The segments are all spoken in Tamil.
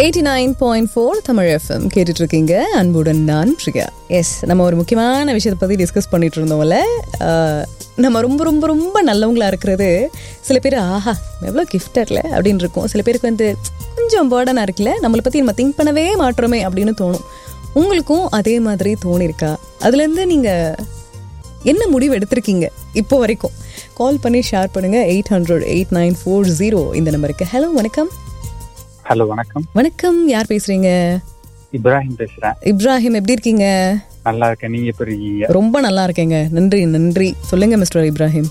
Eighty nine point four Tamil F M கேட்டுட்டு இருக்கீங்க அன்புடன் நான் பிரியா எஸ் நம்ம ஒரு முக்கியமான விஷயத்தை பற்றி டிஸ்கஸ் பண்ணிட்டு இருந்தோம்ல ஆஹ், நம்ம ரொம்ப ரொம்ப ரொம்ப நல்லவங்களா இருக்கிறது சில பேர் ஆஹா எவ்வளோ கிஃப்டர்ல அப்படின்னு இருக்கும் சில பேருக்கு வந்து கொஞ்சம் பேர்டனாக இருக்குல்ல நம்மளை பற்றி நம்ம திங்க் பண்ணவே மாட்டோமே அப்படின்னு தோணும் உங்களுக்கும் அதே மாதிரி தோணிருக்கா அதுலேருந்து நீங்கள் என்ன முடிவு எடுத்திருக்கீங்க இப்போ வரைக்கும் கால் பண்ணி ஷேர் பண்ணுங்க eight hundred eight nine four zero இந்த நம்பருக்கு ஹலோ வணக்கம் ஹலோ வணக்கம் வணக்கம் யார் பேசுறீங்க இப்ராஹிம் பேசுறேன் இப்ராஹிம் எப்படி இருக்கீங்க நல்லா இருக்கேன் நீங்க எப்படி இருக்கீங்க ரொம்ப நல்லா இருக்கேங்க நன்றி நன்றி சொல்லுங்க மிஸ்டர் இப்ராஹிம்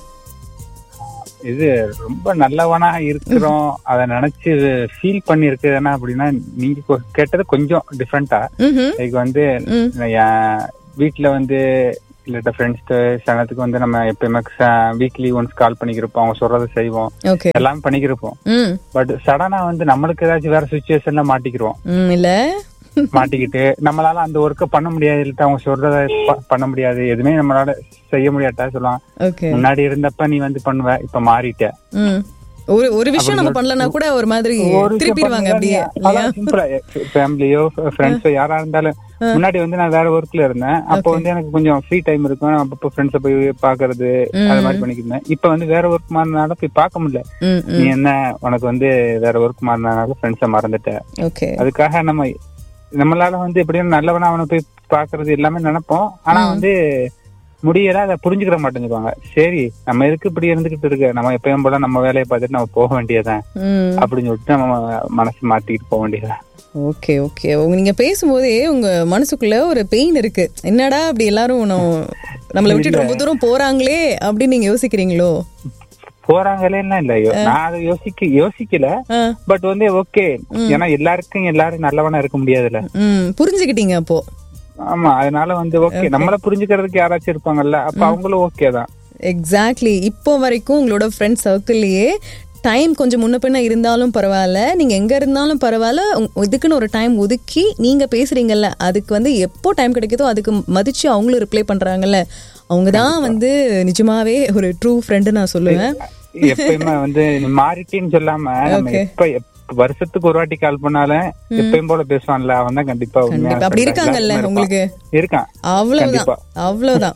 இது ரொம்ப நல்லவனா இருக்கிறோம் அத நினைச்சு ஃபீல் பண்ணி இருக்குதுன்னா அப்படின்னா நீங்க கொ- கேட்டது கொஞ்சம் டிஃப்ரெண்டா ம்ஹும். லைக் வந்து ம். என் வீட்ல வந்து இல்லாட்ட ஃப்ரெண்ட்ஸ் சனத்துக்கு வந்து நம்ம எப்பயுமே வீக்லி ஒன்ஸ் கால் பண்ணிக்கிறப்போம் அவங்க சொல்றதை செய்வோம் ஓகே எல்லாமே பண்ணிக்கிறப்போம் ம் பட் சடனா வந்து நம்மளுக்கு ஏதாச்சும் வேற சுச்சுவேஷன்ல மாட்டிக்கிறோம் ம் இல்ல மாட்டிக்கிட்டு நம்மளால அந்த ஒர்க்கை பண்ண முடியாது இல்லாட்ட அவங்க சொல்றத ப- பண்ண முடியாது எதுவுமே நம்மளால செய்ய முடியாட்டா சொல்லலாம் ஓகே முன்னாடி இருந்தப்ப நீ வந்து பண்ணுவ இப்ப மாறிட்ட ம் ஒரு ஒரு விஷயம் நம்ம பண்ணலனா கூட ஒரு மாதிரி ஒரு திருப்பிடுவாங்க அப்படியே இல்லையா ஃபேமிலியோ ஃப்ரெண்ட்ஸோ யாரா இருந்தாலும் முன்னாடி வந்து நான் வேற ஒர்க்ல இருந்தேன் அப்போ வந்து எனக்கு கொஞ்சம் ஃப்ரீ டைம் இருக்கும் அப்பப்போ ஃப்ரெண்ட்ஸை போய் பாக்குறது அது மாதிரி பண்ணிக்கிருந்தேன் இப்ப வந்து வேற ஒர்க் மாறினால போய் பார்க்க முடியல ம் நீ ம் என்ன உனக்கு வந்து வேற ஒர்க் மாறினால ஃப்ரெண்ட்ஸை மறந்துட்ட ஓகே அதுக்காக நம்ம நம்மளால வந்து எப்படியும் நல்லவனா அவனை போய் பாக்குறது எல்லாமே நினைப்போம் ஆனா வந்து முடியல அதை புரிஞ்சுக்கிற மாட்டேங்குவாங்க சரி நம்ம எதுக்கு இப்படி இருந்துகிட்டு இருக்க நம்ம எப்பயும் போல நம்ம வேலையை பார்த்துட்டு நம்ம போக வேண்டியதுதான் ம் அப்படின்னு சொல்லிட்டு நம்ம மனசு மாத்திக்கிட்டு போக வேண்டியதுதான் ஓகே ஓகே உங்க நீங்க பேசும்போதே உங்க மனசுக்குள்ள ஒரு பெயின் இருக்கு என்னடா அப்படி எல்லாரும் நம்ம- நம்மளை விட்டுட்டு ரொம்ப தூரம் போறாங்களே அப்படின்னு நீங்க யோசிக்கிறீங்களோ போறாங்களேன்னா இல்ல யோ- நான் அதை யோசிக்க யோசிக்கல ஆ, பட் வந்து ஓகே ஏன்னா எல்லாருக்கும் எல்லாரும் நல்லவனா இருக்க முடியாதுல்ல ம் புரிஞ்சுக்கிட்டீங்க அப்போ ஆமா அதனால வந்து ஓகே நம்மள புரிஞ்சுக்கிறதுக்கு யாராச்சும் இருப்பாங்கல்ல அப்ப அவங்களும் ஓகே தான் எக்ஸாக்ட்லி இப்போ வரைக்கும் உங்களோட ஃப்ரெண்ட் சர்க்கிள்லயே டைம் கொஞ்சம் முன்ன பின்ன இருந்தாலும் பரவாயில்ல நீங்க எங்க இருந்தாலும் பரவாயில்ல உங்க- இதுக்குன்னு ஒரு டைம் ஒதுக்கி நீங்க பேசுறீங்கல்ல அதுக்கு வந்து எப்போ டைம் கிடைக்குதோ அதுக்கு மதிச்சு அவங்களும் ரிப்ளை பண்றாங்கல்ல அவங்க தான் வந்து நிஜமாவே ஒரு ட்ரூ ஃப்ரெண்டு நான் சொல்லுவேன் எப்பயுமே வந்து நீ மாறிட்டேன்னு சொல்லாம நம்ம எப்ப எப்ப வருஷத்துக்கு ஒரு வாட்டி கால் பண்ணாலும் எப்பயும் போல பேசுவான்ல அவன் தான் கண்டிப்பா உண்மையான கண்டிப்பா அப்படி friend. இருக்காங்கல்ல எல்லாருக்குமே உங்களுக்கு இருப்பான். இருக்கான் அவ்வளவுதான் கண்டிப்பா. அவ்வளவுதான்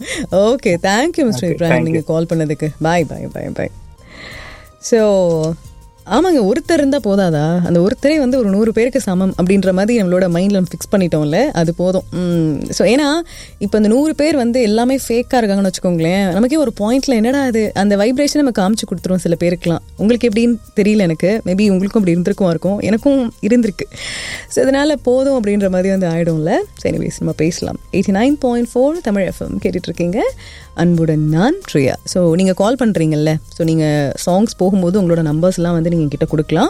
okay thank you mister Okay, Ibrahim thank நீங்க கால் பண்ணதுக்கு பாய் பாய் பாய் பாய் ஸோ ஆமாங்க ஒருத்தர் இருந்தால் போதாதா அந்த ஒருத்தரே வந்து ஒரு நூறு பேருக்கு சமம் அப்படின்ற மாதிரி நம்மளோட மைண்டில் நம்ம ஃபிக்ஸ் பண்ணிட்டோம்ல அது போதும் ஸோ ஏன்னா இப்போ இந்த நூறு பேர் வந்து எல்லாமே ஃபேக்காக இருக்காங்கன்னு வச்சுக்கோங்களேன் நமக்கே ஒரு பாயிண்ட்ல என்னடா அது அந்த வைப்ரேஷன் நம்ம காமிச்சு கொடுத்துரும் சில பேருக்குலாம் உங்களுக்கு எப்படின்னு தெரியல எனக்கு மேபி உங்களுக்கும் அப்படி இருந்திருக்கும் இருக்கும் எனக்கும் இருந்திருக்கு ஸோ அதனால போதும் அப்படின்ற மாதிரி வந்து ஆயிடும்ல சரி anyways, நம்ம பேசலாம் eighty nine point four Tamil F M கேட்டுட்டு இருக்கீங்க அன்புடன் நான் ப்ரியா ஸோ நீங்கள் கால் பண்ணுறீங்கல்ல ஸோ நீங்கள் சாங்ஸ் போகும்போது உங்களோட நம்பர்ஸ்லாம் வந்து நீங்கள் கிட்ட கொடுக்கலாம்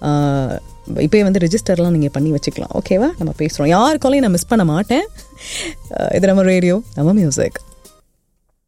இப்போயே வந்து ரெஜிஸ்டர்லாம் நீங்கள் பண்ணி வச்சுக்கலாம் ஓகேவா நம்ம பேசுகிறோம் யார் காலையும் நான் மிஸ் பண்ண மாட்டேன் ஆஹ் இது நம்ம ரேடியோ நம்ம மியூசிக்